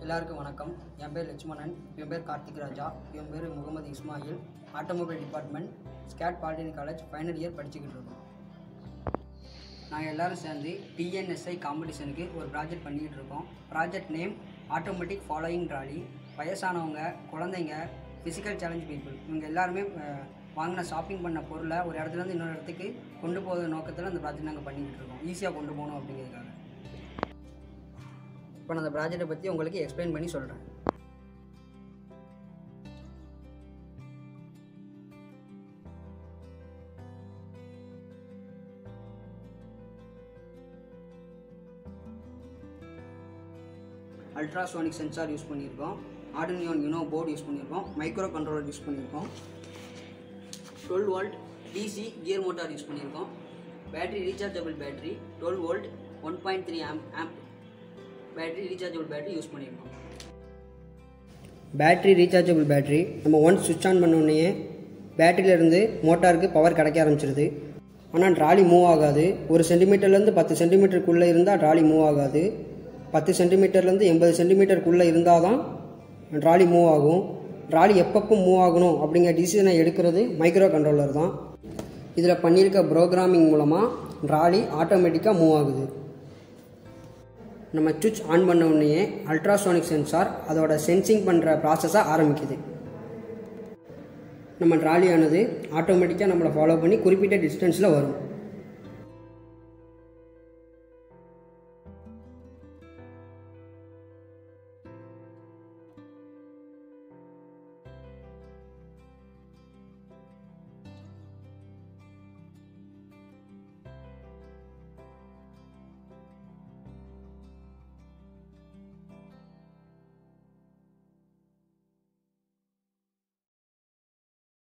எல்லாருக்கும் வணக்கம் என் பேர் லட்சுமணன் என் பேர் கார்த்திக் ராஜா என் பேர் முகமது இஸ்மாயில் ஆட்டோமொபைல் டிபார்ட்மெண்ட் ஸ்கேட் பாலிடெக்னிக் காலேஜ் ஃபைனல் இயர் படிச்சுக்கிட்டு இருக்கோம் நாங்கள் எல்லாரும் சேர்ந்து டிஎன்எஸ்ஐ காம்படிஷனுக்கு ஒரு ப்ராஜெக்ட் பண்ணிக்கிட்டு இருக்கோம் project name automatic following trolley வயசானவங்க குழந்தைங்க ஃபிசிக்கல் சேலஞ்ச் பீப்புள் இவங்க எல்லாருமே அஹ், வாங்கின ஷாப்பிங் பண்ண பொருளை ஒரு இடத்துலேருந்து இன்னொரு இடத்துக்கு கொண்டு போகிற நோக்கத்தில் அந்த ப்ராஜெக்ட் நாங்கள் பண்ணிக்கிட்டு இருக்கோம் ஈஸியாக கொண்டு போகணும் அப்படிங்கிறதுக்காக இப்போ நான் அந்த ப்ராஜெக்டை பற்றி உங்களுக்கு எக்ஸ்பிளைன் பண்ணி சொல்கிறேன் அல்ட்ராசோனிக் சென்சார் யூஸ் பண்ணியிருக்கோம் ஆர்டினியோன் யூனோ போர்டு யூஸ் பண்ணியிருக்கோம் மைக்ரோ கண்ட்ரோலர் யூஸ் பண்ணியிருக்கோம் twelve volt DC gear motor use பண்ணியிருக்கோம் battery rechargeable battery twelve volt one point three amp amp battery rechargeable battery use பண்ணியிருக்கோம் battery rechargeable battery நம்ம once சுவிட்ச் on பண்ண உடனே பேட்டரியிலேருந்து மோட்டாருக்கு power கிடைக்க ஆரம்பிச்சிருது ஆனால் ட்ராலி மூவ் ஆகாது ஒரு சென்டிமீட்டர்லேருந்து பத்து சென்டிமீட்டருக்குள்ளே இருந்தால் ட்ராலி மூவ் ஆகாது பத்து சென்டிமீட்டர்லேருந்து எண்பது சென்டிமீட்டருக்குள்ளே இருந்தால் தான் ட்ராலி மூவ் ஆகும் ட்ராலி எப்பப்போ மூவ் ஆகணும் அப்படிங்கிற டிசிஷனை எடுக்கிறது மைக்ரோ கண்ட்ரோலர் தான் இதில் பண்ணியிருக்க ப்ரோக்ராமிங் மூலமாக ட்ராலி ஆட்டோமேட்டிக்காக மூவ் ஆகுது நம்ம சுவிட்ச் ஆன் பண்ண உடனே அல்ட்ராசோனிக் சென்சார் அதோட சென்சிங் பண்ணுற ப்ராசஸை ஆரம்பிக்குது நம்ம ட்ராலியானது ஆட்டோமேட்டிக்காக நம்மளை ஃபாலோ பண்ணி குறிப்பிட்ட டிஸ்டன்ஸில் வரும்